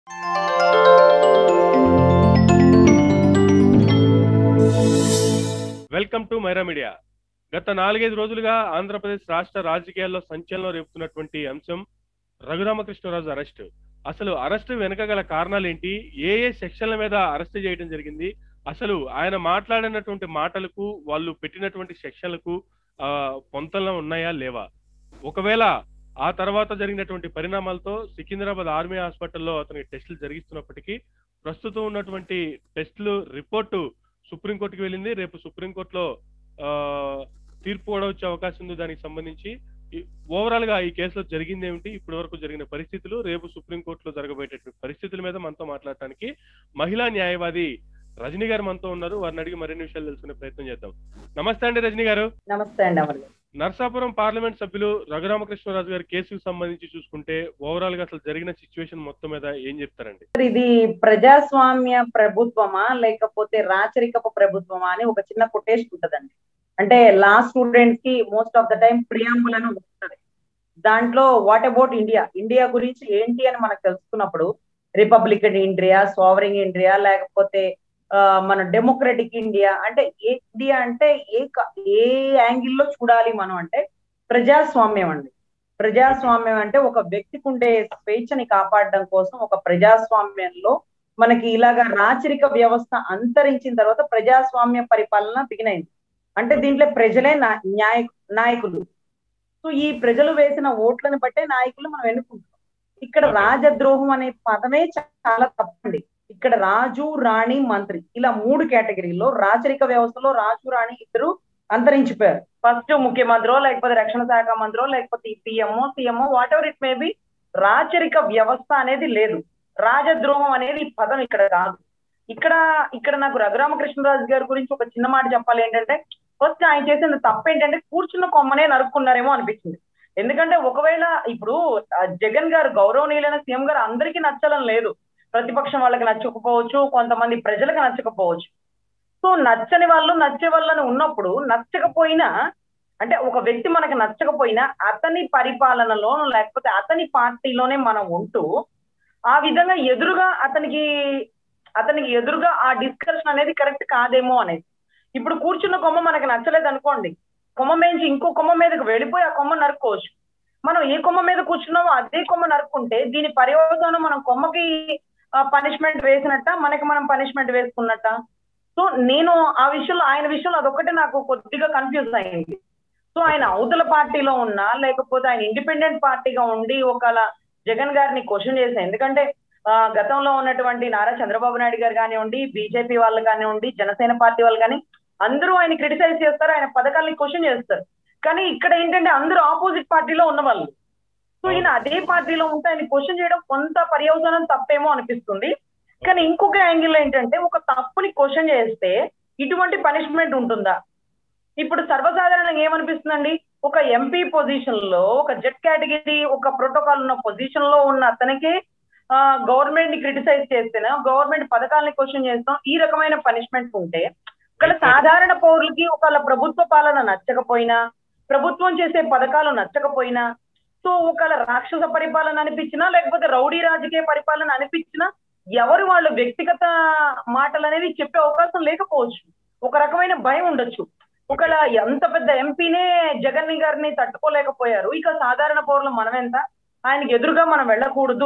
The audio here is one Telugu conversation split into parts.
వెల్కమ్ టు మైరా మీడియా గత నాలుగైదు రోజులుగా ఆంధ్రప్రదేశ్ రాష్ట్ర రాజకీయాల్లో సంచలనం రేపుతున్నటువంటి అంశం రఘురామకృష్ణరాజు అరెస్ట్ అసలు అరెస్ట్ వెనుక గల కారణాలు ఏంటి ఏ ఏ సెక్షన్ల మీద అరెస్ట్ చేయడం జరిగింది అసలు ఆయన మాట్లాడినటువంటి మాటలకు వాళ్ళు పెట్టినటువంటి సెక్షన్లకు ఆ, పొంతనలు ఉన్నాయా లేవా ఒకవేళ ఆ తర్వాత జరిగినటువంటి పరిణామాలతో సికింద్రాబాద్ ఆర్మీ హాస్పిటల్లో అతనికి టెస్టులు జరిగిస్తున్నప్పటికీ ప్రస్తుతం ఉన్నటువంటి టెస్టులు రిపోర్టు సుప్రీంకోర్టుకి వెళ్ళింది రేపు సుప్రీంకోర్టులో ఆ, తీర్పు కూడా వచ్చే అవకాశం ఉంది దానికి సంబంధించి ఓవరాల్ గా ఈ కేసులో జరిగింది ఏమిటి ఇప్పటి వరకు జరిగిన పరిస్థితులు రేపు సుప్రీంకోర్టులో జరగబోయేటటువంటి పరిస్థితుల మీద మనతో మాట్లాడటానికి మహిళా న్యాయవాది రజనీ గారు మనతో ఉన్నారు వారిని అడిగి మరిన్ని విషయాలు తెలుసుకునే ప్రయత్నం చేద్దాం నమస్తే అండి రజనీ గారు నమస్తే అండి అమర్ గారు. నర్సాపురం పార్లమెంట్ సభ్యులు రఘురామకృష్ణరాజు గారి కేసుకు సంబంధించి చూసుకుంటే ఓవరాల్ గా అసలు జరిగిన సిచ్యువేషన్ మొత్తం మీద ఏం చెప్తారండి సార్, ఇది ప్రజాస్వామ్య ప్రభుత్వమా లేకపోతే రాచరికపు ప్రభుత్వమా అని ఒక చిన్న కొటేషన్ ఉంటదండి అంటే లా స్టూడెంట్స్ కి most of the time preamble అని ఉంటుంది దాంట్లో వాట్ అబౌట్ ఇండియా ఇండియా గురించి ఏంటి అని మనకు తెలుసుకున్నప్పుడు రిపబ్లికన్ ఇండియా సోవరింగ్ ఇండియా లేకపోతే ఆ, మన డెమోక్రటిక్ ఇండియా అంటే ఏ ఇండియా అంటే ఏ క- ఏ యాంగిల్లో చూడాలి మనం అంటే ప్రజాస్వామ్యం అండి ప్రజాస్వామ్యం అంటే ఒక వ్యక్తికి ఉండే స్వేచ్ఛని కాపాడడం కోసం ఒక ప్రజాస్వామ్యంలో మనకి ఇలాగా రాచరిక వ్యవస్థ అంతరించిన తర్వాత ప్రజాస్వామ్య పరిపాలన బిగినైంది అంటే దీంట్లో ప్రజలే నా- న్యాయ నాయకులు సో ఈ ప్రజలు వేసిన ఓట్లను బట్టే నాయకులు మనం ఎన్నుకుంటాం ఇక్కడ Okay. రాజద్రోహం అనే పదమే చాలా తప్పండి ఇక్కడ రాజు రాణి మంత్రి ఇలా మూడు కేటగిరీలో రాచరిక వ్యవస్థలో రాజు రాణి ఇద్దరు అంతరించిపోయారు ఫస్ట్ ముఖ్యమంత్రో లేకపోతే రక్షణ శాఖ మంత్రో లేకపోతే PMO CMO whatever it may be రాచరిక వ్యవస్థ అనేది లేదు రాజద్రోహం అనేది ఈ పదం ఇక్కడ కాదు ఇక్కడ ఇక్కడ నాకు రఘురామకృష్ణరాజు గారి గురించి ఒక చిన్న మాట చెప్పాలి ఏంటంటే ఫస్ట్ ఆయన చేసిన తప్పు ఏంటంటే కూర్చున్న కొమ్మనే నరుక్కున్నారేమో అనిపించింది ఎందుకంటే ఒకవేళ ఇప్పుడు ఆ, జగన్ గారు గౌరవనీయులైన సీఎం గారు అందరికీ నచ్చడం లేదు ప్రతిపక్షం వాళ్ళకి నచ్చకపోవచ్చు కొంతమంది ప్రజలకు నచ్చకపోవచ్చు సో నచ్చని వాళ్ళు నచ్చే వాళ్ళని ఉన్నప్పుడు నచ్చకపోయినా అంటే ఒక వ్యక్తి మనకు నచ్చకపోయినా అతని పరిపాలనలో లేకపోతే అతని పార్టీలోనే మనం ఉంటూ ఆ విధంగా ఎదురుగా అతనికి అతనికి ఎదురుగా ఆ డిస్కషన్ అనేది కరెక్ట్ కాదేమో అనేది ఇప్పుడు కూర్చున్న కొమ్మ మనకు నచ్చలేదు అనుకోండి కొమ్మ మేంచి ఇంకో కొమ్మ మీదకి వెళ్ళిపోయి ఆ కొమ్మ నరుక్కోవచ్చు మనం ఏ కొమ్మ మీద కూర్చున్నామో అదే కొమ్మ నరుక్కుంటే దీని పర్యవసానం మనం కొమ్మకి పనిష్మెంట్ వేసినట్ట మనకి మనం పనిష్మెంట్ వేసుకున్నట్ట సో నేను ఆ విషయంలో ఆయన విషయంలో అదొక్కటే నాకు కొద్దిగా కన్ఫ్యూజ్ అయింది సో ఆయన అవతల పార్టీలో ఉన్నా లేకపోతే ఆయన ఇండిపెండెంట్ పార్టీగా ఉండి ఒకవేళ జగన్ గారిని క్వశ్చన్ చేశాను ఎందుకంటే ఆ, గతంలో ఉన్నటువంటి నారా చంద్రబాబు నాయుడు గారు కానివ్వండి బీజేపీ వాళ్ళు కానివ్వండి జనసేన పార్టీ వాళ్ళు కానీ అందరూ ఆయన క్రిటిసైజ్ చేస్తారు ఆయన పథకాలని క్వశ్చన్ చేస్తారు కానీ ఇక్కడ ఏంటంటే అందరూ ఆపోజిట్ పార్టీలో ఉన్న వాళ్ళు సో ఈయన అదే పార్టీలో ఉంటే ఆయన క్వశ్చన్ చేయడం కొంత పర్యవసానం తప్పేమో అనిపిస్తుంది కానీ ఇంకొక యాంగిల్ ఏంటంటే ఒక తప్పుని క్వశ్చన్ చేస్తే ఇటువంటి పనిష్మెంట్ ఉంటుందా ఇప్పుడు సర్వసాధారణంగా ఏమనిపిస్తుందండి ఒక ఎంపీ పొజిషన్ లో ఒక జెడ్ కేటగిరీ ఒక ప్రోటోకాల్ ఉన్న పొజిషన్ లో ఉన్న అతనికి గవర్నమెంట్ ని క్రిటిసైజ్ చేస్తేనే గవర్నమెంట్ పథకాలని క్వశ్చన్ చేస్తాం ఈ రకమైన పనిష్మెంట్ ఉంటే ఒకవేళ సాధారణ పౌరులకి ఒకవేళ ప్రభుత్వ పాలన నచ్చకపోయినా ప్రభుత్వం చేసే పథకాలు నచ్చకపోయినా సో ఒకవేళ రాక్షస పరిపాలన అనిపించినా లేకపోతే రౌడీ రాజకీయ పరిపాలన అనిపించినా ఎవరు వాళ్ళు వ్యక్తిగత మాటలు అనేవి చెప్పే అవకాశం లేకపోవచ్చు ఒక రకమైన భయం ఉండొచ్చు ఒకవేళ ఎంత పెద్ద ఎంపీనే జగన్ గారిని తట్టుకోలేకపోయారు ఇక సాధారణ పౌరులు మనం ఎంత ఆయనకి ఎదురుగా మనం వెళ్ళకూడదు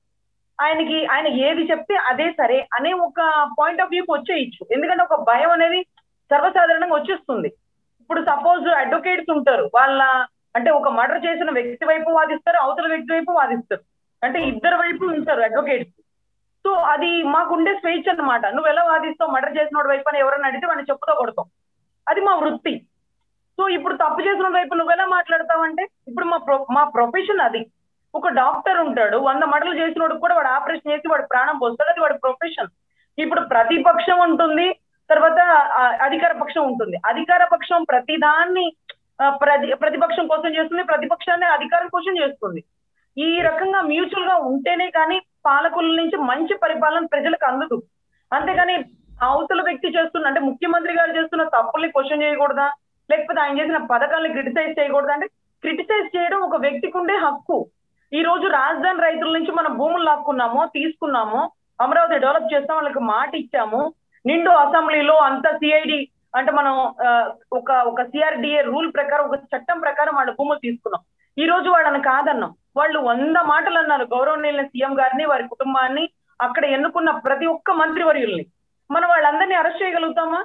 ఆయనకి ఆయన ఏది చెప్తే అదే సరే అనే ఒక పాయింట్ ఆఫ్ వ్యూకి వచ్చేయచ్చు ఎందుకంటే ఒక భయం అనేది సర్వసాధారణంగా వచ్చేస్తుంది ఇప్పుడు సపోజ్ అడ్వకేట్స్ ఉంటారు వాళ్ళ అంటే ఒక మర్డర్ చేసిన వ్యక్తి వైపు వాదిస్తారు అవతల వ్యక్తి వైపు వాదిస్తారు అంటే ఇద్దరు వైపు ఉంటారు అడ్వకేట్స్ సో అది మాకుండే స్వేచ్ఛ అన్నమాట నువ్వు ఎలా వాదిస్తావు మర్డర్ చేసిన వాడి వైపు అని ఎవరైనా అడిగితే వాడిని చెప్పుతో కొడతాం అది మా వృత్తి సో ఇప్పుడు తప్పు చేసిన వైపు నువ్వు ఎలా మాట్లాడతావంటే ఇప్పుడు మా ప్రొ మా ప్రొఫెషన్ అది ఒక డాక్టర్ ఉంటాడు వంద మడలు చేసినోడు కూడా వాడు ఆపరేషన్ చేసి వాడు ప్రాణం పోస్తాడు అది వాడి ప్రొఫెషన్ ఇప్పుడు ప్రతిపక్షం ఉంటుంది తర్వాత ఆ, అధికార పక్షం ఉంటుంది అధికార పక్షం ప్రతిదాన్ని ఆ, ప్రతి ప్రతిపక్షం కోసం చేస్తుంది ప్రతిపక్షాన్ని అధికారం కోసం చేస్తుంది ఈ రకంగా మ్యూచువల్ గా ఉంటేనే కానీ పాలకుల నుంచి మంచి పరిపాలన ప్రజలకు అందదు అంతేగాని అవతల వ్యక్తి చేస్తున్న అంటే ముఖ్యమంత్రి గారు చేస్తున్న తప్పుల్ని క్వశ్చన్ చేయకూడదా లేకపోతే ఆయన చేసిన పథకాల్ని క్రిటిసైజ్ చేయకూడదా అంటే క్రిటిసైజ్ చేయడం ఒక వ్యక్తికి ఉండే హక్కు ఈ రోజు రాజధాని రైతుల నుంచి మనం భూములు లాక్కున్నామో తీసుకున్నామో అమరావతి డెవలప్ చేస్తాం వాళ్ళకి మాట ఇచ్చాము నిండు అసెంబ్లీలో అంత సిఐడి అంటే మనం ఆ, ఒక ఒక సిఆర్డిఏ రూల్ ప్రకారం ఒక చట్టం ప్రకారం వాళ్ళ భూములు తీసుకున్నాం ఈ రోజు వాళ్ళని కాదన్నాం వాళ్ళు వంద మాటలు అన్నారు గౌరవనీయుల సీఎం గారిని వారి కుటుంబాన్ని అక్కడ ఎన్నుకున్న ప్రతి ఒక్క మంత్రివర్యుల్ని మనం వాళ్ళందరినీ అరెస్ట్ చేయగలుగుతామా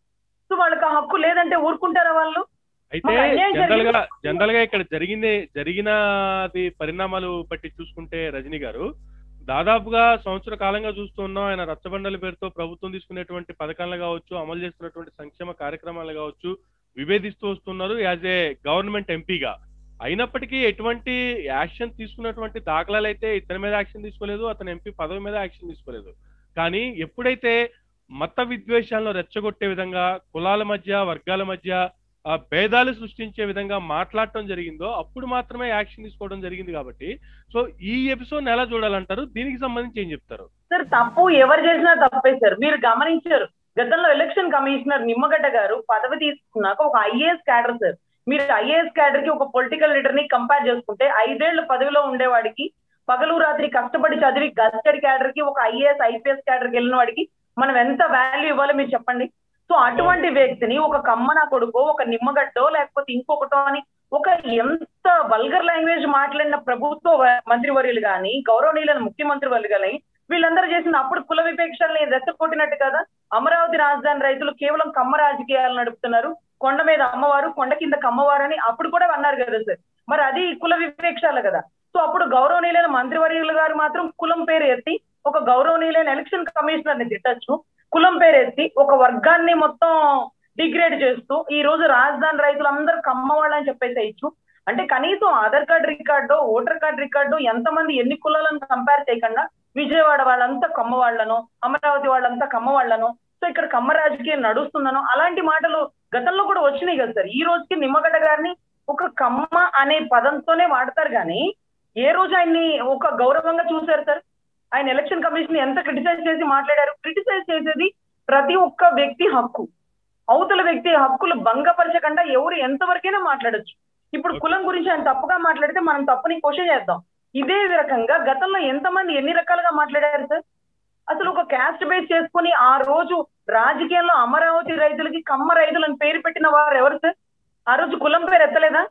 సో వాళ్ళకి ఆ హక్కు లేదంటే ఊరుకుంటారా వాళ్ళు అయితే మాకు అన్యాయం జనరల్ గా జరిగింది. జనరల్ గా ఇక్కడ జరిగింది జరిగినది పరిణామాలు బట్టి చూసుకుంటే రజనీ గారు దాదాపుగా సంవత్సర కాలంగా చూస్తున్నాం ఆయన రచ్చబండల పేరుతో ప్రభుత్వం తీసుకునేటువంటి పథకాలు కావచ్చు అమలు చేస్తున్నటువంటి సంక్షేమ కార్యక్రమాలు కావచ్చు విభేదిస్తూ వస్తున్నారు యాజ్ ఏ గవర్నమెంట్ ఎంపీగా అయినప్పటికీ ఎటువంటి యాక్షన్ తీసుకున్నటువంటి దాఖలాలు అయితే ఇతని మీద యాక్షన్ తీసుకోలేదు అతని ఎంపీ పదవి మీద యాక్షన్ తీసుకోలేదు కానీ ఎప్పుడైతే మత విద్వేషాలను రెచ్చగొట్టే విధంగా కులాల మధ్య వర్గాల మధ్య ఆ భేదాలు సృష్టించే విధంగా మాట్లాడటం జరిగిందో అప్పుడు మాత్రమే యాక్షన్ తీసుకోవడం జరిగింది కాబట్టి సో ఈ ఎపిసోడ్ ఎలా చూడాలంటారు దీనికి సంబంధించి ఏం చెప్తారు సార్ తప్పు ఎవరు చేసినా తప్పే సార్ మీరు గమనించారు గతంలో ఎలక్షన్ కమిషనర్ నిమ్మగడ్డ గారు పదవి తీసుకున్నాక ఒక ఐఏఎస్ క్యాడర్ సార్ మీరు ఐఏఎస్ క్యాడర్ కి ఒక పొలిటికల్ లీడర్ ని కంపేర్ చేసుకుంటే ఐదేళ్లు పదవిలో ఉండేవాడికి పగలు రాత్రి కష్టపడి చదివి గస్టెడ్ క్యాడర్ కి ఒక ఐఏఎస్ ఐపీఎస్ క్యాడర్ కి వెళ్ళిన వాడికి మనం ఎంత వాల్యూ ఇవ్వాలో మీరు చెప్పండి సో అటువంటి వ్యక్తిని ఒక కమ్మన కొడుకో ఒక నిమ్మగడ్డో లేకపోతే ఇంకొకటో అని ఒక ఎంత వల్గర్ లాంగ్వేజ్ మాట్లాడిన ప్రభుత్వ వ- మంత్రివర్యులు కానీ గౌరవనీయులైన ముఖ్యమంత్రి వర్యులు కానీ వీళ్ళందరూ చేసిన అప్పుడు కుల విపేక్షల్ని రెచ్చగొట్టినట్టు కదా అమరావతి రాజధాని రైతులు కేవలం కమ్మ రాజకీయాలు నడుపుతున్నారు కొండ మీద అమ్మవారు కొండ కింద కమ్మవారు అని అప్పుడు కూడా అన్నారు కదా సార్ మరి అది కుల విపేక్షాలు కదా సో అప్పుడు గౌరవనీయులైన మంత్రివర్యులు గారు మాత్రం కులం పేరు ఎత్తి ఒక గౌరవనీయులైన ఎలక్షన్ కమిషనర్ ని తిట్టచ్చు కులం పేరు ఎత్తి ఒక వర్గాన్ని మొత్తం డిగ్రేడ్ చేస్తూ ఈ రోజు రాజధాని రైతులందరూ కమ్మవాళ్ళని చెప్పేసేయచ్చు అంటే కనీసం Aadhaar card record voter card record ఎంతమంది ఎన్ని కులాలను కంపేర్ చేయకుండా విజయవాడ వాళ్ళంతా కమ్మ వాళ్ళను అమరావతి వాళ్ళంతా కమ్మ వాళ్ళను సో ఇక్కడ కమ్మ రాజకీయం నడుస్తుందనో అలాంటి మాటలు గతంలో కూడా వచ్చినాయి కదా సార్ ఈ రోజుకి నిమ్మగడ్డ గారిని ఒక కమ్మ అనే పదంతోనే వాడతారు కానీ ఏ రోజు ఆయన్ని ఒక గౌరవంగా చూశారు సార్ ఆయన ఎలక్షన్ కమిషన్ ఎంత క్రిటిసైజ్ చేసి మాట్లాడారు క్రిటిసైజ్ చేసేది ప్రతి ఒక్క వ్యక్తి హక్కు అవతల వ్యక్తి హక్కులు భంగపరచకుండా ఎవరు ఎంతవరకైనా మాట్లాడొచ్చు ఇప్పుడు కులం గురించి ఆయన తప్పుగా మాట్లాడితే మనం తప్పుని క్వశ్చన్ చేద్దాం ఇదే రకంగా గతంలో ఎంతమంది ఎన్ని రకాలుగా మాట్లాడారు సార్ అసలు ఒక క్యాస్ట్ బేస్ చేసుకుని ఆ రోజు రాజకీయాల్లో అమరావతి రైతులకి కమ్మ రైతులని పేరు పెట్టిన వారు ఎవరు సార్ ఆ రోజు కులం పేరు ఎత్తలేదా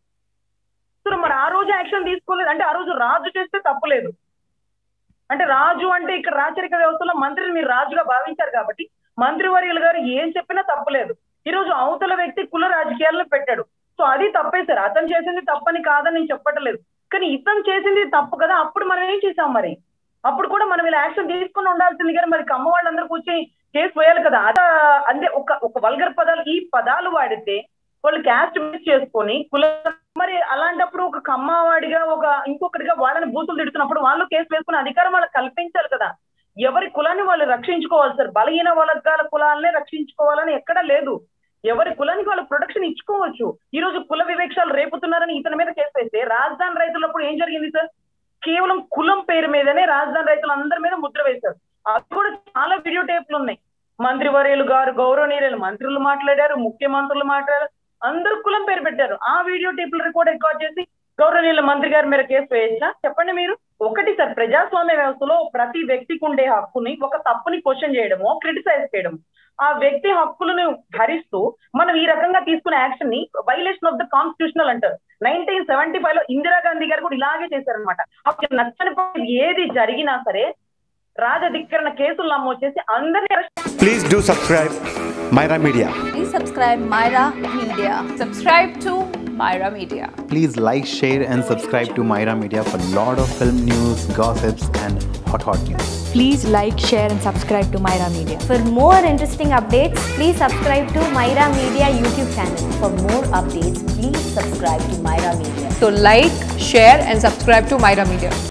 సో మరి ఆ రోజు యాక్షన్ తీసుకోలేదు అంటే ఆ రోజు రాజు చేస్తే తప్పులేదు అంటే రాజు అంటే ఇక్కడ రాచరిక వ్యవస్థలో మంత్రిని మీరు రాజుగా భావించారు కాబట్టి మంత్రివర్యులు గారు ఏం చెప్పినా తప్పులేదు ఈ రోజు అవతల వ్యక్తి కుల రాజకీయాలను పెట్టాడు సో అది తప్పే సార్ అతను చేసింది తప్పని కాదని నేను చెప్పట్లేదు కానీ ఇతను చేసింది తప్పు కదా అప్పుడు మనం ఏం చేసాం మరి అప్పుడు కూడా మనం ఇలా యాక్షన్ తీసుకుని ఉండాల్సింది కానీ మరి కమ్మ వాళ్ళందరూ కూర్చొని కేసు పోయాలి కదా అద అంటే ఒక ఒక వల్గర్ పదాలు ఈ పదాలు వాడితే వాళ్ళు క్యాస్ట్ బేస్ చేసుకొని కుల మరి అలాంటప్పుడు ఒక కమ్మవాడిగా ఒక ఇంకొకటిగా వాళ్ళని బూతులు తిడుతున్నప్పుడు వాళ్ళు కేసు వేసుకునే అధికారం వాళ్ళకి కల్పించాలి కదా ఎవరి కులాన్ని వాళ్ళు రక్షించుకోవాలి సార్ బలహీన వర్గాల కులాలనే రక్షించుకోవాలని ఎక్కడా లేదు ఎవరి కులానికి వాళ్ళు ప్రొటెక్షన్ ఇచ్చుకోవచ్చు ఈ రోజు కుల వివేక్షాలు రేపుతున్నారని ఇతని మీద కేసు వేస్తే రాజధాని రైతులప్పుడు ఏం జరిగింది సార్ కేవలం కులం పేరు మీదనే రాజధాని రైతులు అందరి మీద ముద్ర వేశారు అవి కూడా చాలా వీడియో టేప్లు ఉన్నాయి మంత్రివర్యులు గారు గౌరవనీయులు మంత్రులు మాట్లాడారు ముఖ్యమంత్రులు మాట్లాడారు అందరూ కులం పేరు పెట్టారు ఆ వీడియో టేపులు రికార్డ్ రికార్డ్ చేసి గౌరవనీయుల మంత్రి గారి మీద కేసు వేయించా చెప్పండి మీరు ఒకటి సార్ ప్రజాస్వామ్య వ్యవస్థలో ప్రతి వ్యక్తికి ఉండే హక్కుని ఒక తప్పుని క్వశ్చన్ చేయడమో క్రిటిసైజ్ చేయడము ఆ వ్యక్తి హక్కులను భరిస్తూ మనం ఈ రకంగా తీసుకునే యాక్షన్ ని వైలేషన్ ఆఫ్ ద కాన్స్టిట్యూషనల్ అంటారు నైన్టీన్ సెవెంటీ ఫైవ్ లో ఇందిరాగాంధీ గారు కూడా ఇలాగే చేశారనమాట అప్పుడు నచ్చని పని ఏది జరిగినా సరే రాజధిక్కరణ కేసులు నమోదు చేసి అందరినీ arrest Please do subscribe Myra Media. Please subscribe Myra Media. Subscribe to Myra Media. Please like, share, and subscribe to Myra Media for lot of film news, gossips, and hot hot news. Please like, share, and subscribe to Myra Media. For more interesting updates, please subscribe to Myra Media YouTube channel. For more updates, please subscribe to Myra Media. So like, share and subscribe to Myra Media.